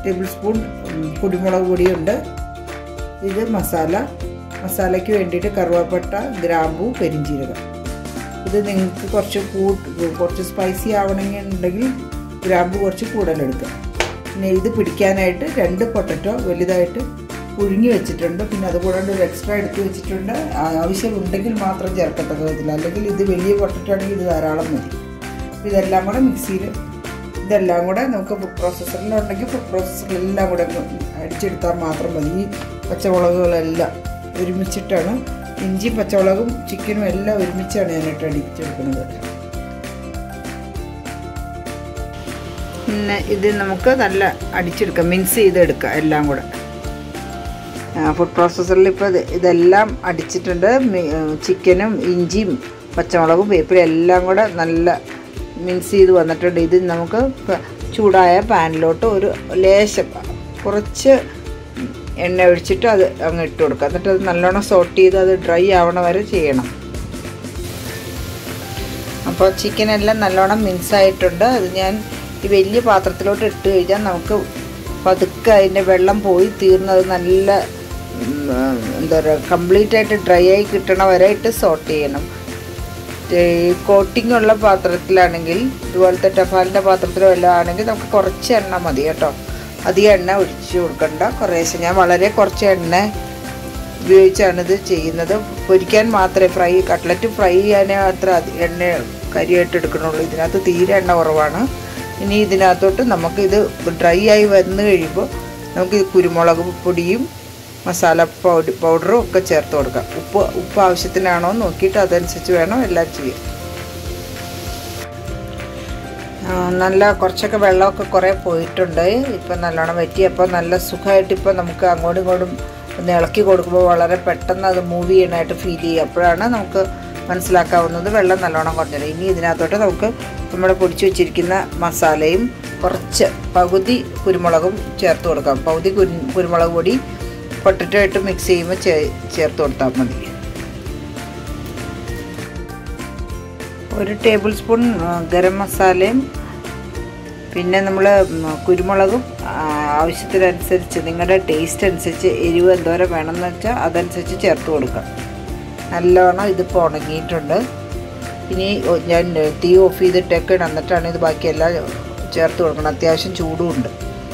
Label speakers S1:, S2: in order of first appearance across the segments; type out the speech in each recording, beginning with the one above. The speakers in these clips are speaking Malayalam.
S1: ടേബിൾ സ്പൂൺ ഉം, കുരുമുളക് പൊടിയുണ്ട് ഇത് മസാല മസാലയ്ക്ക് വേണ്ടിയിട്ട് കറുവാപ്പട്ട ഗ്രാമ്പൂ പെരിഞ്ചീരകം ഇത് നിങ്ങൾക്ക് കുറച്ച് കൂട്ട് കുറച്ച് സ്പൈസി ആവണമെന്നുണ്ടെങ്കിൽ ഗ്രാമ്പു കുറച്ച് കൂടുതലെടുക്കുക പിന്നെ ഇത് പിടിക്കാനായിട്ട് രണ്ട് പൊട്ടറ്റോ വലുതായിട്ട് പുഴുങ്ങി വെച്ചിട്ടുണ്ട് പിന്നെ അതുകൂടാണ്ട് ഒരു എക്സ്ട്രാ എടുത്ത് വെച്ചിട്ടുണ്ട് ആ- ആവശ്യമുണ്ടെങ്കിൽ മാത്രം ചേർക്കത്തക്ക വിധത്തിൽ അല്ലെങ്കിൽ ഇത് വലിയ പൊട്ടറ്റോ ആണെങ്കിൽ ഇത് ധാരാളം മതി ഇതെല്ലാം കൂടെ മിക്സിയിൽ ഇതെല്ലാം കൂടെ നമുക്ക് ഫുഡ് പ്രോസസ്സറിലുണ്ടെങ്കിൽ ഫുഡ് പ്രോസസ്സറിലെല്ലാം കൂടെ ഒന്ന് അടിച്ചെടുത്താൽ മാത്രം മതി ഈ പച്ചമുളകുകളെല്ലാം ഒരുമിച്ചിട്ടാണ് ഇഞ്ചിയും പച്ചമുളകും ചിക്കനും എല്ലാം ഒരുമിച്ചാണ് ഞാനിട്ട് അടിച്ചെടുക്കുന്നത് പിന്നെ ഇത് നമുക്ക് നല്ല അടിച്ചെടുക്കാം മിൻസ് ചെയ്തെടുക്കാം എല്ലാം കൂടെ ഫുഡ് പ്രോസസ്സറിൽ ഇപ്പോൾ ഇത് ഇതെല്ലാം അടിച്ചിട്ടുണ്ട് മി- ചിക്കനും ഇഞ്ചിയും പച്ചമുളകും വേപ്പിലും എല്ലാം കൂടെ നല്ല മിക്സ് ചെയ്ത് വന്നിട്ടുണ്ട് ഇത് നമുക്ക് പ- ചൂടായ പാനിലോട്ട് ഒരു ലേശം കുറച്ച് എണ്ണ ഒഴിച്ചിട്ട് അത് അങ്ങ് ഇട്ട് കൊടുക്കുക എന്നിട്ട് അത് നല്ലോണം സോട്ട് ചെയ്ത് അത് ഡ്രൈ ആവണ വരെ ചെയ്യണം അപ്പോൾ ചിക്കൻ എല്ലാം നല്ലോണം മിക്സ് ആയിട്ടുണ്ട് അത് ഞാൻ ഈ വലിയ പാത്രത്തിലോട്ട് ഇട്ട് കഴിഞ്ഞാൽ നമുക്ക് പതുക്കെ അതിൻ്റെ വെള്ളം പോയി തീർന്നത് നല്ല ഉം, എന്താ പറയുക കംപ്ലീറ്റ് ആയിട്ട് ഡ്രൈ ആയി കിട്ടണ വരെ ഇട്ട് സോട്ട് ചെയ്യണം കോട്ടിംഗ് ഉള്ള പാത്രത്തിലാണെങ്കിൽ ഇതുപോലത്തെ ടഫാലിൻ്റെ പാത്രത്തിലോ എല്ലാം ആണെങ്കിൽ നമുക്ക് കുറച്ച് എണ്ണ മതി കേട്ടോ അധികം എണ്ണ ഒഴിച്ച് കൊടുക്കണ്ട കുറേശ്ശെ ഞാൻ വളരെ കുറച്ച് എണ്ണ ഉപയോഗിച്ചാണ് ഇത് ചെയ്യുന്നത് പൊരിക്കാൻ മാത്രമേ ഫ്രൈ കട്ട്ലറ്റ് ഫ്രൈ ചെയ്യാനേ അത്ര അധി- എണ്ണ കരിയായിട്ട് എടുക്കണുള്ളൂ ഇതിനകത്ത് തീരെ എണ്ണ കുറവാണ് ഇനി ഇതിനകത്തോട്ട് നമുക്കിത് ഡ്രൈ ആയി വന്നു കഴിയുമ്പോൾ നമുക്ക് ഈ കുരുമുളക് പൊടിയും മസാല പൗഡർ പൗഡറും ഒക്കെ ചേർത്ത് കൊടുക്കാം ഉപ്പ് ഉപ്പ് ആവശ്യത്തിനാണോ എന്ന് നോക്കിയിട്ട് അതനുസരിച്ച് വേണം എല്ലാം ചെയ്യാൻ ആ, നല്ല കുറച്ചൊക്കെ വെള്ളമൊക്കെ കുറേ പോയിട്ടുണ്ട് ഇപ്പം നല്ലോണം വറ്റി അപ്പോൾ നല്ല സുഖമായിട്ട് ഇപ്പോൾ നമുക്ക് അങ്ങോട്ടും ഇങ്ങോട്ടും ഒന്ന് ഇളക്കി കൊടുക്കുമ്പോൾ വളരെ പെട്ടെന്ന് അത് മൂവ് ചെയ്യാനായിട്ട് ഫീൽ ചെയ്യും അപ്പോഴാണ് നമുക്ക് മനസ്സിലാക്കാവുന്നത് വെള്ളം നല്ലോണം കുറഞ്ഞത് ഇനി ഇതിനകത്തോട്ട് നമുക്ക് നമ്മൾ പൊടിച്ചു വെച്ചിരിക്കുന്ന മസാലയും കുറച്ച് പകുതി കുരുമുളകും ചേർത്ത് കൊടുക്കാം പകുതി കുരു കുരുമുളക് പൊടി പൊട്ടറ്റോ ഇട്ട് മിക്സ് ചെയ്യുമ്പോൾ ചേ ചേർത്ത് കൊടുത്താൽ മതി ഒരു ടേബിൾ സ്പൂൺ ആ, ഗരം മസാലയും പിന്നെ നമ്മൾ കുരുമുളകും ആ, ആവശ്യത്തിനനുസരിച്ച് നിങ്ങളുടെ ടേസ്റ്റ് അനുസരിച്ച് എരിവ് എന്തോരം വേണമെന്ന് വെച്ചാൽ അതനുസരിച്ച് ചേർത്ത് കൊടുക്കാം നല്ലോണം ഇതിപ്പോൾ ഉണങ്ങിയിട്ടുണ്ട് ഇനി ഒ- ഞാൻ തീ ഓഫ് ചെയ്തിട്ടൊക്കെ എന്നിട്ടാണ് ഇത് ബാക്കിയെല്ലാം ചേർത്ത് കൊടുക്കണം അത്യാവശ്യം ചൂടുമുണ്ട്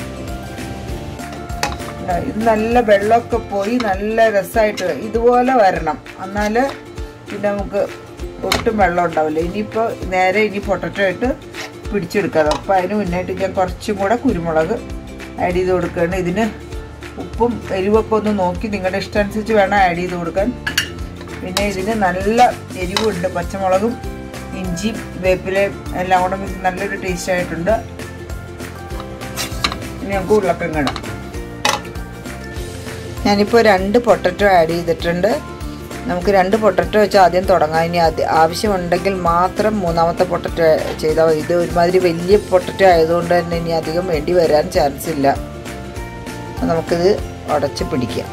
S1: ഇത് നല്ല വെള്ളമൊക്കെ പോയി നല്ല രസമായിട്ട് ഇതുപോലെ വരണം എന്നാൽ പിന്നെ നമുക്ക് ഒട്ടും വെള്ളം ഉണ്ടാവില്ല ഇനിയിപ്പോൾ നേരെ ഇനി പൊട്ടറ്റോ ഇട്ട് പിടിച്ചെടുക്കാം അപ്പോൾ അതിന് മുന്നായിട്ട് ഞാൻ കുറച്ചും കൂടെ കുരുമുളക് ആഡ് ചെയ്ത് കൊടുക്കുകയാണ് ഇതിന് ഉപ്പും എരിവൊക്കെ ഒന്ന് നോക്കി നിങ്ങളുടെ ഇഷ്ടമനുസരിച്ച് വേണം ആഡ് ചെയ്ത് കൊടുക്കാൻ പിന്നെ ഇതിന് നല്ല എരിവുണ്ട് പച്ചമുളകും ഇഞ്ചിയും വേപ്പിലയും എല്ലാം കൂടെ മിക്സ് നല്ലൊരു ടേസ്റ്റ് ആയിട്ടുണ്ട് ഇനി നമുക്ക് ഉരുളക്കിഴങ്ങ് ഇടാം ഞാനിപ്പോൾ രണ്ട് പൊട്ടറ്റോ ആഡ് ചെയ്തിട്ടുണ്ട് നമുക്ക് രണ്ട് പൊട്ടറ്റോ വെച്ച് ആദ്യം തുടങ്ങാം ഇനി അത് ആവശ്യമുണ്ടെങ്കിൽ മാത്രം മൂന്നാമത്തെ പൊട്ടറ്റോ ചെയ്താൽ മതി ഇത് ഒരുമാതിരി വലിയ പൊട്ടറ്റോ ആയതുകൊണ്ട് തന്നെ ഇനി അധികം വേണ്ടി വരാൻ ചാൻസ് ഇല്ല അപ്പോൾ നമുക്കിത് ഉടച്ച് പിടിക്കാം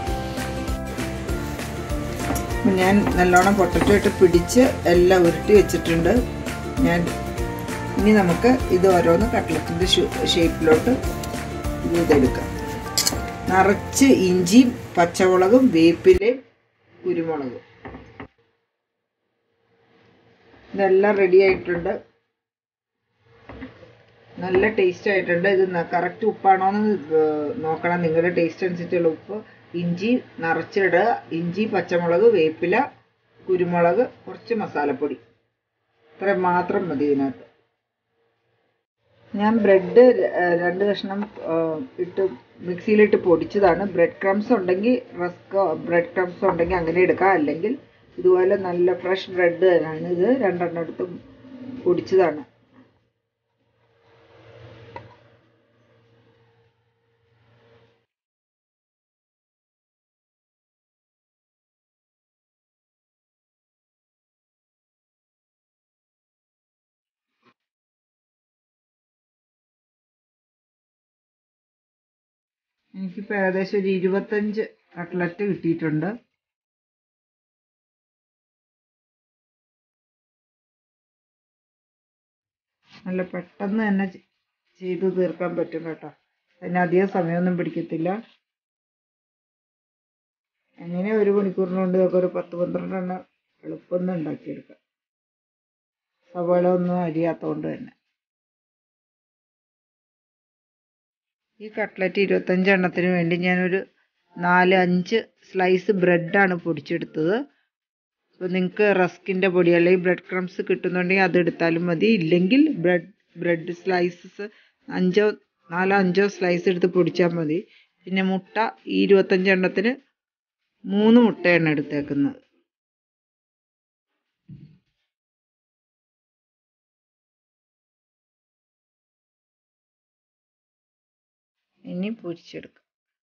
S1: അപ്പം ഞാൻ നല്ലോണം പൊട്ടറ്റോ ഇട്ട് പിടിച്ച് എല്ലാം ഉരുട്ടി വെച്ചിട്ടുണ്ട് ഞാൻ ഇനി നമുക്ക് ഇത് ഓരോന്ന് കട്ട്ലറ്റിൻ്റെ ഷേപ്പിലോട്ട് ഇത് ഇതെടുക്കാം നിറച്ച് ഇഞ്ചിയും പച്ചമുളകും വേപ്പിലയും കുരുമുളകും ഇതെല്ലാം റെഡി ആയിട്ടുണ്ട് നല്ല ടേസ്റ്റ് ആയിട്ടുണ്ട് ഇത് കറക്റ്റ് ഉപ്പാണോന്ന് ഏർ നോക്കണം നിങ്ങളുടെ ടേസ്റ്റ് അനുസരിച്ചുള്ള ഉപ്പ് ഇഞ്ചി നിറച്ചിടുക ഇഞ്ചി പച്ചമുളക് വേപ്പില കുരുമുളക് കുറച്ച് മസാലപ്പൊടി ഇത്ര മാത്രം മതി ഇതിനകത്ത് ഞാൻ ബ്രെഡ് രണ്ട് കഷ്ണം ആ, ഇട്ട് മിക്സിയിലിട്ട് പൊടിച്ചതാണ് ബ്രെഡ് ക്രംസ് ഉണ്ടെങ്കിൽ റസ്ക് ബ്രെഡ് ക്രംസ് ഉണ്ടെങ്കിൽ അങ്ങനെ എടുക്കാം അല്ലെങ്കിൽ ഇതുപോലെ നല്ല ഫ്രഷ് ബ്രെഡ് തന്നെയാണ് ഇത് രണ്ടെണ്ണം എടുത്ത് പൊടിച്ചതാണ് എനിക്കിപ്പോൾ ഏകദേശം ഒരു ഇരുപത്തഞ്ച് കട്ട്ലറ്റ് കിട്ടിയിട്ടുണ്ട് നല്ല പെട്ടെന്ന് തന്നെ ചെ- ചെയ്ത് തീർക്കാൻ പറ്റും കേട്ടോ അതിന് അധികം സമയമൊന്നും പിടിക്കത്തില്ല അങ്ങനെ ഒരു മണിക്കൂറിനുകൊണ്ട് ഇതൊക്കെ ഒരു പത്ത് പന്ത്രണ്ട് എണ്ണം എളുപ്പം ഉണ്ടാക്കിയെടുക്കാം സവാള ഒന്നും അരിയാത്തതുകൊണ്ട് തന്നെ ഈ കട്ട്ലറ്റ് ഇരുപത്തഞ്ച് എണ്ണത്തിന് വേണ്ടി ഞാനൊരു നാല് അഞ്ച് സ്ലൈസ് ബ്രെഡാണ് പൊടിച്ചെടുത്തത് അപ്പോൾ നിങ്ങൾക്ക് റസ്കിൻ്റെ പൊടി അല്ലെങ്കിൽ ബ്രെഡ് ക്രംസ് കിട്ടുന്നുണ്ടെങ്കിൽ അതെടുത്താലും മതി ഇല്ലെങ്കിൽ ബ്രെഡ് ബ്രെഡ് സ്ലൈസസ് അഞ്ചോ നാലോ അഞ്ചോ സ്ലൈസ് എടുത്ത് പൊടിച്ചാൽ മതി പിന്നെ മുട്ട ഈ ഇരുപത്തഞ്ച് എണ്ണത്തിന് മൂന്ന് മുട്ടയാണ് എടുത്തേക്കുന്നത് ഇനി പൊരിച്ചെടുക്കാം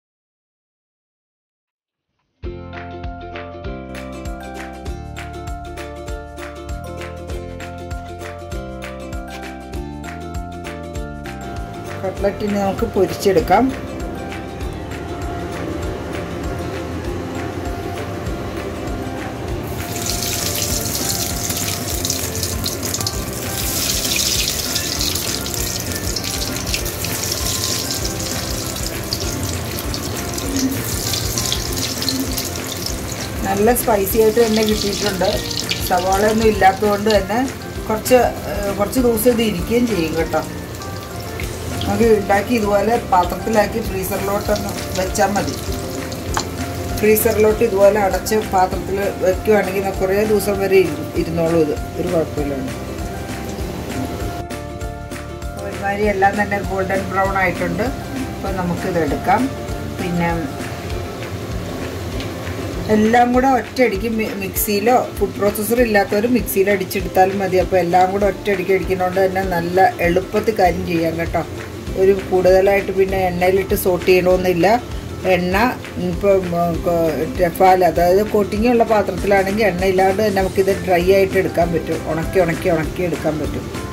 S1: കട്ട്ലറ്റിന് നമുക്ക് പൊരിച്ചെടുക്കാം നല്ല സ്പൈസി ആയിട്ട് തന്നെ കിട്ടിയിട്ടുണ്ട് സവാള ഒന്നും ഇല്ലാത്തതുകൊണ്ട് തന്നെ കുറച്ച് ഏഹ്, കുറച്ച് ദിവസം ഇത് ഇരിക്കുകയും ചെയ്യും കേട്ടോ നമുക്ക് ഉണ്ടാക്കി ഇതുപോലെ പാത്രത്തിലാക്കി ഫ്രീസറിലോട്ടൊന്ന് വെച്ചാൽ മതി ഫ്രീസറിലോട്ട് ഇതുപോലെ അടച്ച് പാത്രത്തിൽ വെക്കുകയാണെങ്കിൽ നമുക്ക് കുറേ ദിവസം വരെ ഇരു- ഇരുന്നോളും ഇത് ഒരു കുഴപ്പമില്ലാണ് ഒരുമാതിരി എല്ലാം തന്നെ ഗോൾഡൻ ബ്രൗൺ ആയിട്ടുണ്ട് അപ്പോൾ നമുക്കിത് എടുക്കാം പിന്നെ എല്ലാം കൂടെ ഒറ്റയടിക്ക് മി- മിക്സിയിലോ ഫുഡ് പ്രോസസ്സർ ഇല്ലാത്തവർ മിക്സിയിൽ അടിച്ചെടുത്താലും മതി അപ്പോൾ എല്ലാം കൂടെ ഒറ്റയടിക്ക് അടിക്കുന്നതുകൊണ്ട് തന്നെ നല്ല എളുപ്പത്തിൽ കാര്യം ചെയ്യാം കേട്ടോ ഒരു കൂടുതലായിട്ട് പിന്നെ എണ്ണയിലിട്ട് സോട്ട് ചെയ്യണമെന്നില്ല എണ്ണ ഇപ്പം ടെഫാൽ അതായത് കോട്ടിങ്ങുള്ള പാത്രത്തിലാണെങ്കിൽ എണ്ണ ഇല്ലാണ്ട് തന്നെ നമുക്കിത് ഡ്രൈ ആയിട്ട് എടുക്കാൻ പറ്റും ഉണക്കി ഉണക്കി ഉണക്കി എടുക്കാൻ പറ്റും